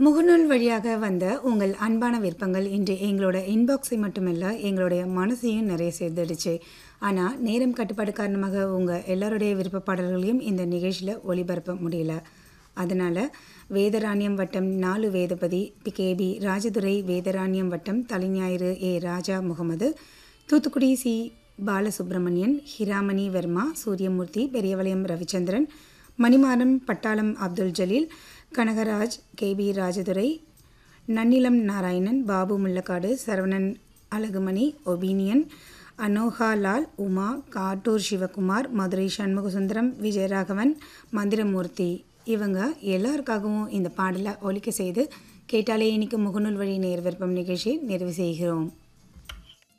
முகநூல் வழியாக வந்த உங்கள் அன்பான விருப்பங்கள் இன்று எங்களோட இன்பாக்ஸை மட்டுமல்ல எங்களுடைய மனசையும் நிறைய சேர்ந்துடுச்சு ஆனால் நேரம் கட்டுப்பாடு காரணமாக உங்கள் எல்லாருடைய விருப்ப பாடல்களையும் இந்த நிகழ்ச்சியில் ஒளிபரப்ப முடியல அதனால் வேதராணியம் வட்டம் நாலு வேதபதி கேபி ராஜதுரை வேதராணியம் வட்டம் Thalaignayiru A Raja Mohammed Thoothukudi C Balasubramanian Hiramani Varma Suriyamoorthy Periyavalayam Ravichandran Manimaran Pattalam Abdul Jaleel Kanagaraj K P Rajadurai Nannilam Narayanan Babu Mullakkadu Saravanan Alagumani ஒபீனியன் அனோகா லால் உமா காட்டூர் சிவகுமார் மதுரை சண்முகசுந்தரம் விஜயராகவன் மந்திரமூர்த்தி இவங்க எல்லாருக்காகவும் இந்த பாடலை ஒலிக்க செய்து கேட்டாலே இன்னைக்கு முகநூல் வழி நேர் விருப்பம் நிகழ்ச்சியை நிறைவு செய்கிறோம்